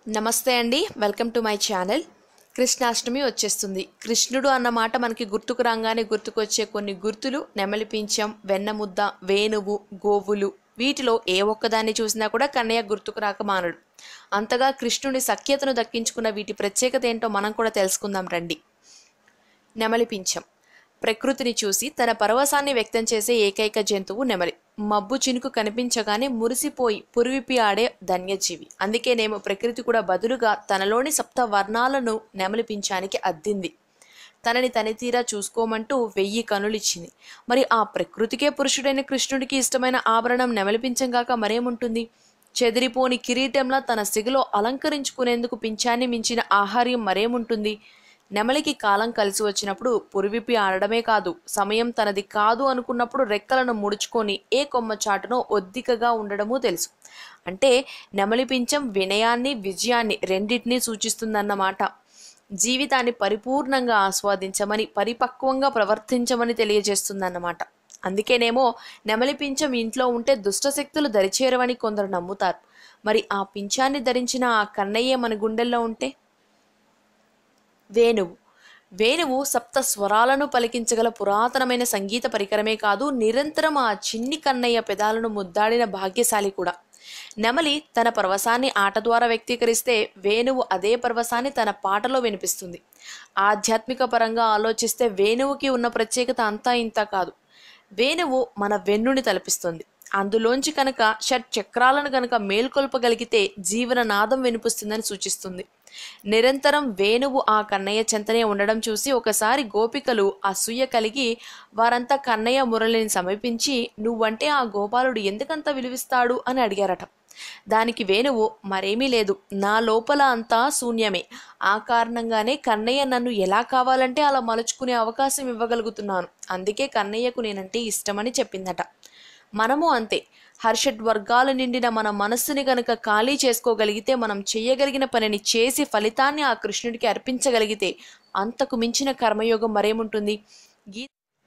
నమస్తే అండి welcome to my channel Krishnashtami వచ్చేస్తుంది కృష్ణుడు అన్న మాట మనకి గుర్తుకు రాగానే గుర్తుకొచ్చే కొన్ని గుర్తులు నెమలిపించం వెన్నముద్ద వేణువు గోవులు వీటిలో ఏ ఒక్కదాన్ని చూసినా కూడా కన్నయ్య గుర్తుకు రాక మానడు అంతగా కృష్ణుడి సఖ్యతను దక్కించుకున్న వీటి ప్రత్యేకత ఏంటో మనం కూడా తెలుసుకుందాం రండి నెమలిపించం ప్రకృతిని చూసి తన పరవశాన్ని వ్యక్తం చేసే ఏకైక జంతువు నెమలి మబ్బు చినుకు కనిపించగానే మురిసిపోయి పురివిపి ఆడే ధన్యజీవి అందుకేనేమో ప్రకృతి కూడా బదులుగా తనలోని సప్త వర్ణాలను నెమలిపించానికి అద్దింది తనని తనితీరా చూసుకోమంటూ వెయ్యి కనులిచ్చింది మరి ఆ ప్రకృతికే పురుషుడైన కృష్ణుడికి ఇష్టమైన ఆభరణం నెమలిపించంగాక మరేముంటుంది చెదిరిపోని కిరీటంలా తన సిగలో అలంకరించుకునేందుకు పింఛాన్ని మించిన ఆహార్యం మరేముంటుంది నెమలికి కాలం కలిసి వచ్చినప్పుడు పురివిప్పి ఆడడమే కాదు సమయం తనది కాదు అనుకున్నప్పుడు రెక్కలను ముడుచుకొని ఏ కొమ్మ చాటునో ఒద్దికగా ఉండడమూ తెలుసు అంటే నెమలి పించం వినయాన్ని విజయాన్ని రెండింటినీ సూచిస్తుందన్నమాట జీవితాన్ని పరిపూర్ణంగా ఆస్వాదించమని పరిపక్వంగా ప్రవర్తించమని తెలియజేస్తుందన్నమాట అందుకేనేమో నెమలి పించం ఇంట్లో ఉంటే దుష్టశక్తులు దరిచేరవని కొందరు నమ్ముతారు మరి ఆ పింఛాన్ని ధరించిన ఆ కన్నయ్య మన గుండెల్లో ఉంటే వేణువు వేణువు సప్త స్వరాలను పలికించగల పురాతనమైన సంగీత పరికరమే కాదు నిరంతరం ఆ చిన్ని కన్నయ్య పెదాలను ముద్దాడిన భాగ్యశాలి కూడా నెమలి తన పరవశాన్ని ఆట ద్వారా వ్యక్తీకరిస్తే వేణువు అదే పరవశాన్ని తన పాటలో వినిపిస్తుంది ఆధ్యాత్మిక పరంగా ఆలోచిస్తే వేణువుకి ఉన్న ప్రత్యేకత అంతా ఇంత కాదు వేణువు మన వెన్నుని తలపిస్తుంది అందులోంచి కనుక షట్ చక్రాలను కనుక మేల్కొల్పగలిగితే జీవన నాదం వినిపిస్తుందని సూచిస్తుంది నిరంతరం వేణువు ఆ కన్నయ్య చెంతనే ఉండడం చూసి ఒకసారి గోపికలు అసూయ కలిగి వారంతా కన్నయ్య మురళిని సమీపించి నువ్వంటే ఆ గోపాలుడు ఎందుకంత విలువిస్తాడు అని అడిగారట దానికి వేణువు మరేమీ లేదు నా లోపల అంతా శూన్యమే ఆ కారణంగానే కన్నయ్య నన్ను ఎలా కావాలంటే అలా మలుచుకునే అవకాశం ఇవ్వగలుగుతున్నాను అందుకే కన్నయ్యకు నేనంటే ఇష్టమని చెప్పిందట మనము అంతే హర్షడ్ వర్గాలు నిండిన మన మనస్సుని గనుక ఖాళీ చేసుకోగలిగితే మనం చేయగలిగిన పనిని చేసి ఫలితాన్ని ఆ కృష్ణుడికి అర్పించగలిగితే అంతకు మించిన కర్మయోగం మరేముంటుంది గీ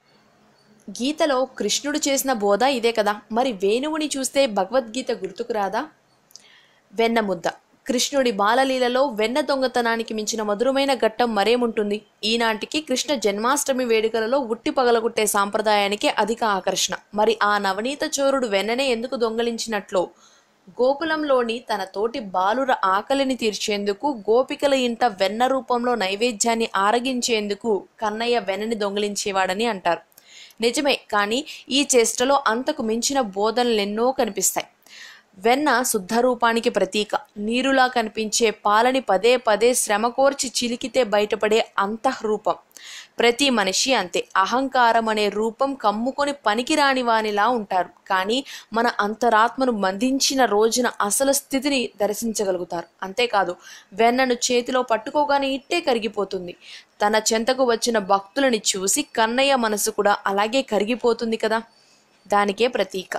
గీతలో కృష్ణుడు చేసిన బోధ ఇదే కదా మరి వేణువుని చూస్తే భగవద్గీత గుర్తుకు రాదా వెన్నముద్ద కృష్ణుడి బాలలీలలో వెన్న దొంగతనానికి మించిన మధురమైన ఘట్టం మరేముంటుంది ఈనాటికి కృష్ణ జన్మాష్టమి వేడుకలలో ఉట్టి పగలగొట్టే సాంప్రదాయానికి అధిక ఆకర్షణ మరి ఆ నవనీత చోరుడు వెన్ననే ఎందుకు దొంగలించినట్లో గోకులంలోని తన తోటి బాలుర ఆకలిని తీర్చేందుకు గోపికల ఇంట వెన్న రూపంలో నైవేద్యాన్ని ఆరగించేందుకు కన్నయ్య వెన్నని దొంగిలించేవాడని అంటారు నిజమే కానీ ఈ చేష్టలో అంతకు మించిన బోధనలెన్నో కనిపిస్తాయి వెన్న శుద్ధ రూపానికి ప్రతీక నీరులా కనిపించే పాలని పదే పదే శ్రమ కోర్చి చిలికితే బయటపడే అంతఃరూపం ప్రతి మనిషి అంతే అహంకారం అనే రూపం కమ్ముకొని పనికిరాని వానిలా ఉంటారు కానీ మన అంతరాత్మను బంధించిన రోజున అసలు స్థితిని దర్శించగలుగుతారు అంతేకాదు వెన్నను చేతిలో పట్టుకోగానే ఇట్టే కరిగిపోతుంది తన చెంతకు వచ్చిన భక్తులని చూసి కన్నయ్య మనసు కూడా అలాగే కరిగిపోతుంది కదా దానికే ప్రతీక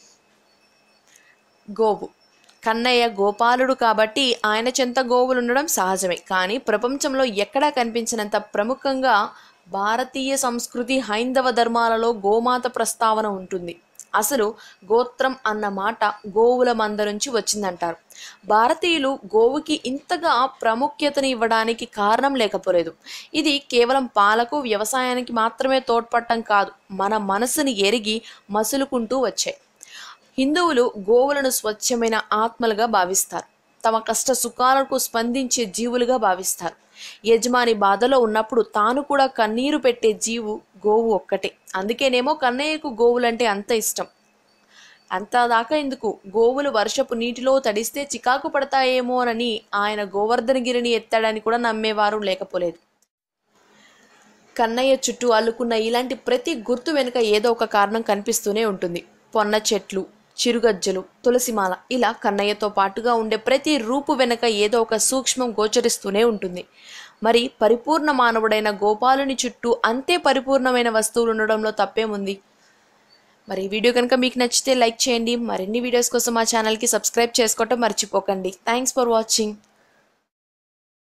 గోవు కన్నయ్య గోపాలుడు కాబట్టి ఆయన చెంత గోవులు ఉండడం సహజమే కానీ ప్రపంచంలో ఎక్కడా కనిపించినంత ప్రముఖంగా భారతీయ సంస్కృతి హైందవ ధర్మాలలో గోమాత ప్రస్తావన ఉంటుంది అసలు గోత్రం అన్న మాట గోవుల మంద నుంచి వచ్చిందంటారు భారతీయులు గోవుకి ఇంతగా ప్రాముఖ్యతని ఇవ్వడానికి కారణం లేకపోలేదు ఇది కేవలం పాలకు వ్యవసాయానికి మాత్రమే తోడ్పడటం కాదు మన మనసుని ఎరిగి మసులుకుంటూ వచ్చాయి హిందువులు గోవులను స్వచ్ఛమైన ఆత్మలుగా భావిస్తారు తమ కష్ట సుఖాలకు స్పందించే జీవులుగా భావిస్తారు యజమాని బాధలో ఉన్నప్పుడు తాను కూడా కన్నీరు పెట్టే జీవు గోవు ఒక్కటే అందుకేనేమో కన్నయ్యకు గోవులంటే అంత ఇష్టం అంత దాకా ఎందుకు గోవులు వర్షపు నీటిలో తడిస్తే చికాకు పడతాయేమోనని ఆయన గోవర్ధనగిరిని ఎత్తాడని కూడా నమ్మేవారు లేకపోలేదు కన్నయ్య చుట్టూ అల్లుకున్న ఇలాంటి ప్రతి గుర్తు వెనుక ఏదో ఒక కారణం కనిపిస్తూనే ఉంటుంది పొన్న చెట్లు చిరుగజ్జలు తులసిమాల ఇలా కన్నయ్యతో పాటుగా ఉండే ప్రతి రూపు వెనక ఏదో ఒక సూక్ష్మం గోచరిస్తూనే ఉంటుంది మరి పరిపూర్ణ మానవుడైన గోపాలుని చుట్టూ అంతే పరిపూర్ణమైన వస్తువులు ఉండడంలో తప్పేముంది మరి ఈ వీడియో కనుక మీకు నచ్చితే లైక్ చేయండి మరిన్ని వీడియోస్ కోసం మా ఛానల్కి సబ్స్క్రైబ్ చేసుకోవటం మర్చిపోకండి థ్యాంక్స్ ఫర్ వాచింగ్